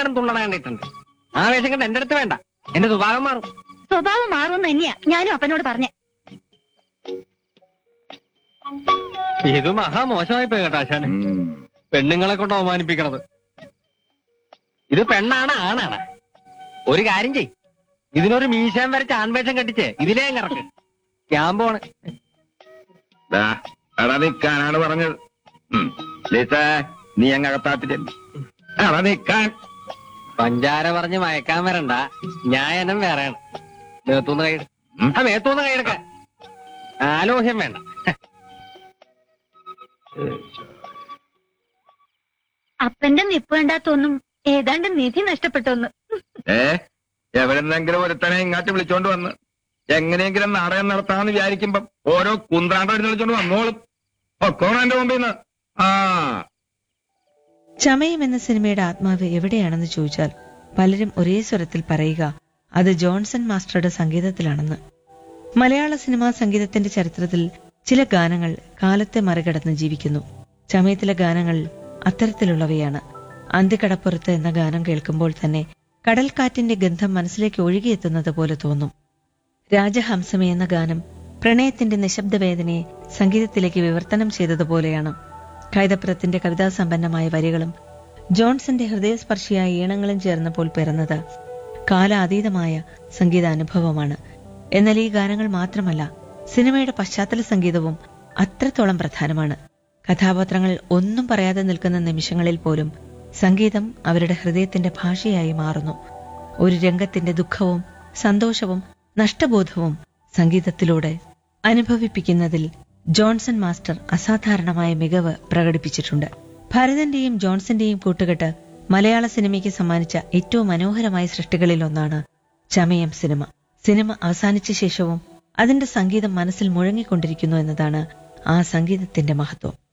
എങ്ങാനും തുള്ളണ കണ്ടിട്ടുണ്ട് ആ വേഷം കണ്ട് എന്റെ അടുത്ത് വേണ്ട എന്റെ സ്വഭാവം മാറും സ്വഭാവം മാറുമെന്ന് തന്നെയാ ഞാനും അപ്പനോട് പറഞ്ഞ ഇത് മഹാ മോശമായി പോയി കേട്ടോ ആശാന് ഉം. പെണ്ണുങ്ങളെ കൊണ്ട് അവമാനിപ്പിക്കണത് ഇത് പെണ്ണാണ് ആണാണ് ഒരു കാര്യം ചെയ് ഇതിനൊരു മീശാൻ വരച്ച് ആൺവേഷം കെട്ടിച്ച് ഇതിലേ അങ്ങ് ഇറക്ക് ക്യാമ്പോണ് ദാ, എടാ നിക്കാനാണ് പറഞ്ഞത് ഉം. ലീസ നീ അങ്ങ് അകത്താത്തി ചെല്ല്. എടാ നിക്കാൻ പഞ്ചാര പറഞ്ഞ് മയക്കാൻ വരണ്ട ന്യായനം വേറെയാണ് മേത്തൂന്ന് കൈയെടു ഉം. ആ മേത്തൂന്ന് കൈയെടുക്ക ആലോഹ്യം വേണ്ട അപ്പന്റെ നിപ്പ് വേണ്ടാത്തൊന്നും ഏതാണ്ട് നിധി നഷ്ടപ്പെട്ടൊന്ന് ഏ എവിടെന്നെങ്കിലും ഒരുത്തനെ ഇങ്ങോട്ട് വിളിച്ചോണ്ട് വന്ന് എങ്ങനെയെങ്കിലും നാടകം നടത്താന്ന് വിചാരിക്കുമ്പം ഓരോ കുന്ത്രാണ്ടം എടുത്ത് വിളിച്ചോണ്ട് വന്നോളും ഒക്കോണം എന്റെ മുമ്പിൽ നിന്ന് ആ ചമയം എന്ന സിനിമയുടെ ആത്മാവ് എവിടെയാണെന്ന് ചോദിച്ചാൽ പലരും ഒരേ സ്വരത്തിൽ പറയുക അത് ജോൺസൺ മാസ്റ്ററുടെ സംഗീതത്തിലാണെന്ന് മലയാള സിനിമാ സംഗീതത്തിന്റെ ചരിത്രത്തിൽ ചില ഗാനങ്ങൾ കാലത്തെ മറികടന്ന് ജീവിക്കുന്നു ചമയത്തിലെ ഗാനങ്ങൾ അത്തരത്തിലുള്ളവയാണ് അന്തിക്കടപ്പുറത്ത് എന്ന ഗാനം കേൾക്കുമ്പോൾ തന്നെ കടൽക്കാറ്റിന്റെ ഗന്ധം മനസ്സിലേക്ക് ഒഴുകിയെത്തുന്നത് പോലെ തോന്നും രാജഹംസമേ എന്ന ഗാനം പ്രണയത്തിന്റെ നിശബ്ദ വേദനയെ സംഗീതത്തിലേക്ക് വിവർത്തനം ചെയ്തതുപോലെയാണ് കൈതപ്പുറത്തിന്റെ കവിതാസമ്പന്നമായ വരികളും ജോൺസന്റെ ഹൃദയസ്പർശിയായ ഈണങ്ങളും ചേർന്നപ്പോൾ പിറന്നത് കാലാതീതമായ സംഗീതാനുഭവമാണ് എന്നാൽ ഈ ഗാനങ്ങൾ മാത്രമല്ല സിനിമയുടെ പശ്ചാത്തല സംഗീതവും അത്രത്തോളം പ്രധാനമാണ് കഥാപാത്രങ്ങൾ ഒന്നും പറയാതെ നിൽക്കുന്ന നിമിഷങ്ങളിൽ പോലും സംഗീതം അവരുടെ ഹൃദയത്തിന്റെ ഭാഷയായി മാറുന്നു ഒരു രംഗത്തിന്റെ ദുഃഖവും സന്തോഷവും നഷ്ടബോധവും സംഗീതത്തിലൂടെ അനുഭവിപ്പിക്കുന്നതിൽ ജോൺസൺ മാസ്റ്റർ അസാധാരണമായ മികവ് പ്രകടിപ്പിച്ചിട്ടുണ്ട് ഭരതന്റെയും ജോൺസന്റെയും കൂട്ടുകെട്ട് മലയാള സിനിമയ്ക്ക് സമ്മാനിച്ച ഏറ്റവും മനോഹരമായ സൃഷ്ടികളിൽ ഒന്നാണ് ചമയം സിനിമ സിനിമ അവസാനിച്ച ശേഷവും അതിന്റെ സംഗീതം മനസ്സിൽ മുഴങ്ങിക്കൊണ്ടിരിക്കുന്നു എന്നതാണ് ആ സംഗീതത്തിന്റെ മഹത്വം